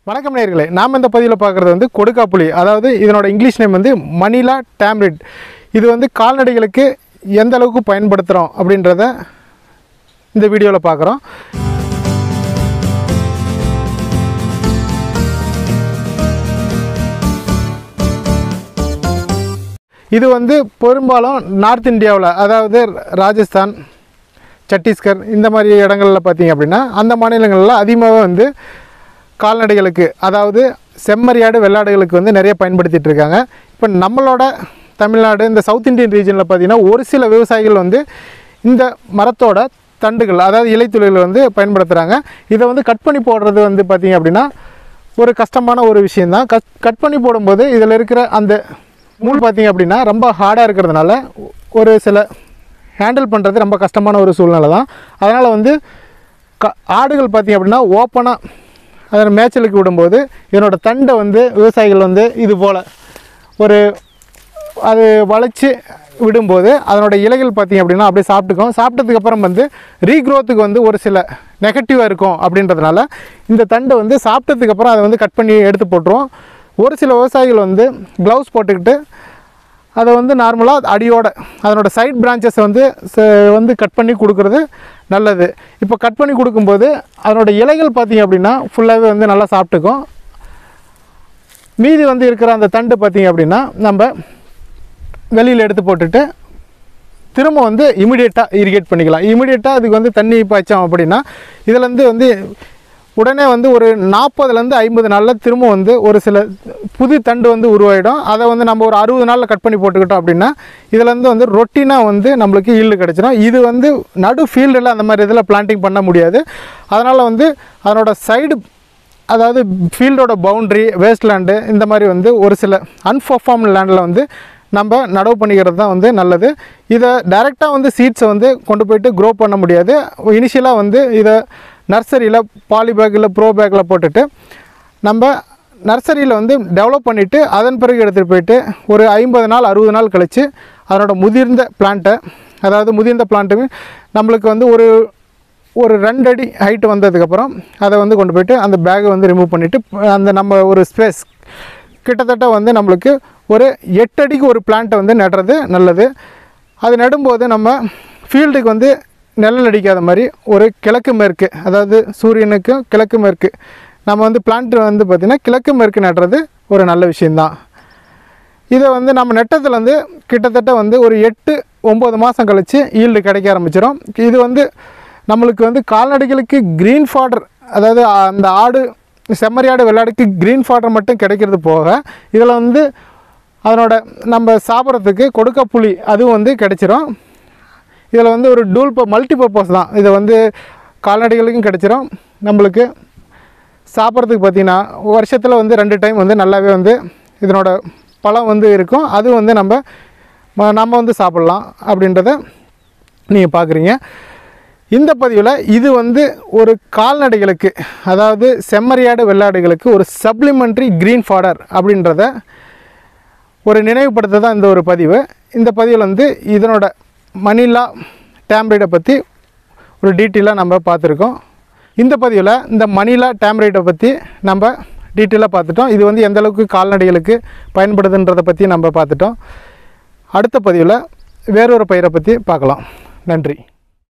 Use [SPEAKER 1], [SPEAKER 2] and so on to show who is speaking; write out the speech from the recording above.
[SPEAKER 1] வணக்கம் நேர்களே நாம் இந்த பதிவில் பார்க்குறது வந்து கொடுக்காப்புளி அதாவது இதனோட இங்கிலீஷ் நேம் வந்து மணிலா டேம்ரிட் இது வந்து கால்நடைகளுக்கு எந்த அளவுக்கு பயன்படுத்துகிறோம் அப்படின்றத இந்த வீடியோவில் பார்க்குறோம் இது வந்து பெரும்பாலும் நார்த் இந்தியாவில் அதாவது ராஜஸ்தான் சத்தீஸ்கர் இந்த மாதிரி இடங்களில் பார்த்தீங்க அப்படின்னா அந்த மாநிலங்களில் அதிகமாக வந்து கால்நடைகளுக்கு அதாவது செம்மறியாடு வெள்ளாடுகளுக்கு வந்து நிறைய பயன்படுத்திட்டு இருக்காங்க இப்போ நம்மளோட தமிழ்நாடு இந்த சவுத் இந்தியன் ரீஜனில் பார்த்தீங்கன்னா ஒரு சில விவசாயிகள் வந்து இந்த மரத்தோட தண்டுகள் அதாவது இலைத்துளிகள் வந்து பயன்படுத்துகிறாங்க இதை வந்து கட் பண்ணி போடுறது வந்து பார்த்திங்க அப்படின்னா ஒரு கஷ்டமான ஒரு விஷயந்தான் கட் கட் பண்ணி போடும்போது இதில் இருக்கிற அந்த முள் பார்த்தீங்க அப்படின்னா ரொம்ப ஹார்டாக இருக்கிறதுனால ஒரு சில ஹேண்டில் பண்ணுறது ரொம்ப கஷ்டமான ஒரு சூழ்நிலை தான் அதனால் வந்து க ஆடுகள் பார்த்தீங்க அப்படின்னா ஓப்பனாக அதை மேய்ச்சலுக்கு விடும்போது இதனோட தண்டை வந்து விவசாயிகள் வந்து இது போல் ஒரு அது வளைச்சி விடும்போது அதனோட இலைகள் பார்த்தீங்க அப்படின்னா அப்படியே சாப்பிட்டுக்கும் சாப்பிட்டதுக்கு அப்புறம் வந்து ரீக்ரோத்துக்கு வந்து ஒரு சில நெகட்டிவாக இருக்கும் அப்படின்றதுனால இந்த தண்டை வந்து சாப்பிட்டதுக்கு அப்புறம் அதை வந்து கட் பண்ணி எடுத்து போட்டுருவோம் ஒரு சில விவசாயிகள் வந்து க்ளவுஸ் போட்டுக்கிட்டு அதை வந்து நார்மலாக அடியோட அதனோட சைட் பிரான்ச்சஸை வந்து ச- வந்து கட் பண்ணி கொடுக்குறது நல்லது இப்போ கட் பண்ணி கொடுக்கும்போது அதனோட இலைகள் பார்த்தீங்க அப்படின்னா ஃபுல்லாகவே வந்து நல்லா சாப்பிட்டுக்கும் மீதி வந்து இருக்கிற அந்த தண்டு பார்த்தீங்க அப்படின்னா நம்ம வெளியில் எடுத்து போட்டுட்டு திரும்ப வந்து இமிடியேட்டாக இரிகேட் பண்ணிக்கலாம் இமிடியேட்டாக அதுக்கு வந்து தண்ணி பாய்ச்சோம் அப்படின்னா இதுலேருந்து வந்து உடனே வந்து ஒரு நாற்பதுலேருந்து ஐம்பது நாளில் திரும்ப வந்து ஒரு சில புது தண்டு வந்து உருவாயிடும் அதை வந்து நம்ம ஒரு அறுபது நாளில் கட் பண்ணி போட்டுக்கிட்டோம் அப்படின்னா இதுலேருந்து வந்து ரொட்டீனாக வந்து நம்மளுக்கு ஈல்டு கிடச்சிடும் இது வந்து நடு ஃபீல்டில் அந்த மாதிரி இதில் பிளான்டிங் பண்ண முடியாது அதனால் வந்து அதனோட சைடு அதாவது ஃபீல்டோட பவுண்ட்ரி வேஸ்ட்லேண்டு இந்த மாதிரி வந்து ஒரு சில அன்பர்ஃபார்ம் லேண்டில் வந்து நம்ம நடவு பண்ணிக்கிறது தான் வந்து நல்லது இதை டைரெக்டாக வந்து சீட்ஸை வந்து கொண்டு போயிட்டு க்ரோ பண்ண முடியாது இனிஷியலாக வந்து இதை நர்சரியில் பாலி பேக் இல்லை ப்ரோ பேக்கில் போட்டுட்டு நம்ம நர்சரியில் வந்து டெவலப் பண்ணிவிட்டு அதன் பிறகு எடுத்துகிட்டு போயிட்டு ஒரு ஐம்பது நாள் அறுபது நாள் கழித்து அதனோட முதிர்ந்த பிளான்ட்டை அதாவது முதிர்ந்த பிளான்ட்டு நம்மளுக்கு வந்து ஒரு ஒரு ரெண்டு அடி ஹைட் வந்ததுக்கப்புறம் அதை வந்து கொண்டு போயிட்டு அந்த பேக்கை வந்து ரிமூவ் பண்ணிவிட்டு அந்த நம்ம ஒரு ஸ்பேஸ் கிட்டத்தட்ட வந்து நம்மளுக்கு ஒரு எட்டு அடிக்கு ஒரு பிளான்ட்டை வந்து நடுறது நல்லது அது நடும்போது நம்ம ஃபீல்டுக்கு வந்து நிழல் அடிக்காத மாதிரி ஒரு கிழக்கு மேற்கு அதாவது சூரியனுக்கும் கிழக்கு மேற்கு நம்ம வந்து பிளான்ட் வந்து பார்த்திங்கன்னா கிழக்கு மேற்கு நடுறது ஒரு நல்ல விஷயந்தான் இதை வந்து நம்ம நெட்டத்துலேருந்து கிட்டத்தட்ட வந்து ஒரு எட்டு ஒம்பது மாதம் கழித்து ஈல்டு கிடைக்க ஆரம்பிச்சிடும் இது வந்து நம்மளுக்கு வந்து கால்நடைகளுக்கு க்ரீன் ஃபாடர் அதாவது அந்த ஆடு செம்மறியாடு வெள்ளாடுக்கு க்ரீன் ஃபாடர் மட்டும் கிடைக்கிறது போக இதில் வந்து அதனோட நம்ம சாப்பிட்றதுக்கு கொடுக்க புளி அதுவும் வந்து கிடைச்சிரும் இதில் வந்து ஒரு டூல் ப மல்டி பர்பஸ் தான் இதை வந்து கால்நடைகளுக்கும் கிடைச்சிரும் நம்மளுக்கு சாப்பிட்றதுக்கு பார்த்திங்கன்னா வருஷத்தில் வந்து ரெண்டு டைம் வந்து நல்லாவே வந்து இதனோட பழம் வந்து இருக்கும் அது வந்து நம்ம ம- நம்ம வந்து சாப்பிட்லாம் அப்படின்றத நீங்கள் பார்க்குறீங்க இந்த பதிவில் இது வந்து ஒரு கால்நடைகளுக்கு அதாவது செம்மறியாடு வெள்ளாடுகளுக்கு ஒரு சப்ளிமெண்ட்ரி க்ரீன் ஃபாடர் அப்படின்றத ஒரு நினைவுபடுத்த தான் இந்த ஒரு பதிவு இந்த பதிவில் வந்து இதனோட மணிலா டேம்ரேட்டை பற்றி ஒரு டீட்டெயிலாக நம்ம பார்த்துருக்கோம் இந்த பதிவில் இந்த மணிலா டேம்ரேட்டை பற்றி நம்ம டீட்டெயிலாக பார்த்துட்டோம் இது வந்து எந்த அளவுக்கு கால்நடைகளுக்கு பயன்படுதுன்றதை பற்றி நம்ம பார்த்துட்டோம் அடுத்த பதிவில் வேறொரு பயிரை பற்றி பார்க்கலாம் நன்றி